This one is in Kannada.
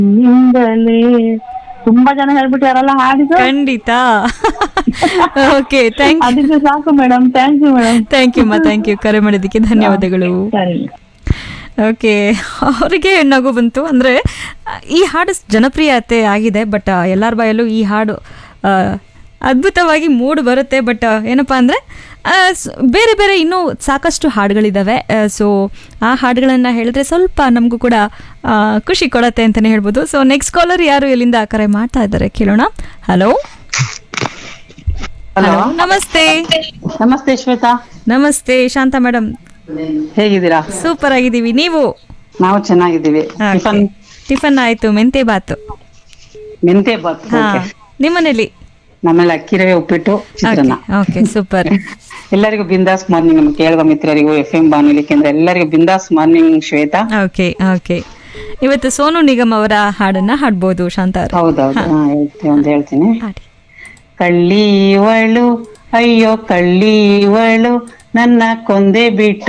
ನಿಂದಲೇ ತುಂಬಾ ಜನ ಹೇಳ್ಬಿಟ್ಟಾರಲ್ಲ ಹಾಡಿದ್ದು ಖಂಡಿತ ಓಕೆ ಥ್ಯಾಂಕ್ ಅದಕ್ಕೆ ಸಾಕು madam thank you madam thank you ಮಾ ಥ್ಯಾಂಕ್ ಯು ಕರೆ ಮಾಡಿದ್ದಕ್ಕೆ ಧನ್ಯವಾದಗಳು ಸರಿ ಓಕೆ ಅವರಿಗೆ ನಗು ಬಂತು ಅಂದರೆ ಈ ಹಾಡು ಜನಪ್ರಿಯತೆ ಆಗಿದೆ ಬಟ್ ಎಲ್ಲರ ಬಾಯಲ್ಲೂ ಈ ಹಾಡು ಆ, ಅದ್ಭುತವಾಗಿ ಮೂಡ್ ಬರುತ್ತೆ ಬಟ್ ಏನಪ್ಪ ಅಂದರೆ ಬೇರೆ ಬೇರೆ ಇನ್ನೂ ಸಾಕಷ್ಟು ಹಾಡುಗಳಿದ್ದಾವೆ ಸೊ ಆ ಹಾಡುಗಳನ್ನು ಹೇಳಿದ್ರೆ ಸ್ವಲ್ಪ ನಮಗೂ ಕೂಡ ಆ, ಖುಷಿ ಕೊಡತ್ತೆ ಅಂತಲೇ ಹೇಳ್ಬೋದು ಸೊ ನೆಕ್ಸ್ಟ್ ಕಾಲರ್ ಯಾರು ಎಲ್ಲಿಂದ ಕರೆ ಮಾಡ್ತಾ ಇದ್ದಾರೆ ಕೇಳೋಣ ಹಲೋ ಹಲೋ ನಮಸ್ತೆ ನಮಸ್ತೆ ಶ್ವೇತಾ ನಮಸ್ತೆ ಶಾಂತ ಮೇಡಮ್ ಹೇಗಿದ್ದೀರಾ ಸೂಪರ್ ಆಗಿದ್ದೀವಿ ನೀವು ನಾವು ಚೆನ್ನಾಗಿದ್ದೀವಿ ಟಿಫನ್ ಟಿಫನ್ ಆಯ್ತು ಮೆಂತೆ ಬಾತು ಮೆಂತೆ ಬಾತ್ ಹಾ ನಿಮ್ಮನೇಲಿ ನಮ್ಮಲ್ಲಿ ಅಕ್ಕಿ ರವೆ ಉಪ್ಪಿಟ್ಟು ಚಿತ್ರಾನ್ನ ಓಕೆ ಸೂಪರ್ ಎಲ್ಲರಿಗೂ ಬಿಂದಾಸ್ ಮಾರ್ನಿಂಗ್ ನಮ್ಮ ಕೇಳುವ ಮಿತ್ರರಿಗೂ ಎಫ್ ಎಂ ಬಾನುಲಿ ಕೇಂದ್ರ ಎಲ್ಲರಿಗೂ ಬಿಂದಾಸ್ ಮಾರ್ನಿಂಗ್ ಶ್ವೇತಾ ಓಕೆ ಓಕೆ ಇವತ್ತು ಸೋನು ನಿಗಮ್ ಅವರ ಹಾಡನ್ನ ಹಾಡ್ಬೋದು ಶಾಂತ ಅವರು ಹೌದೌದು ಹಾ ಹೇಳ್ತೀನಿ ಒಂದು ಹೇಳ್ತೀನಿ ಹಾಡಿ ಕಳ್ಳಿವಳು ಅಯ್ಯೋ ಕಳ್ಳಿವಳು ನನ್ನ ಕೊಂದೆ ಬಿಟ್ಟ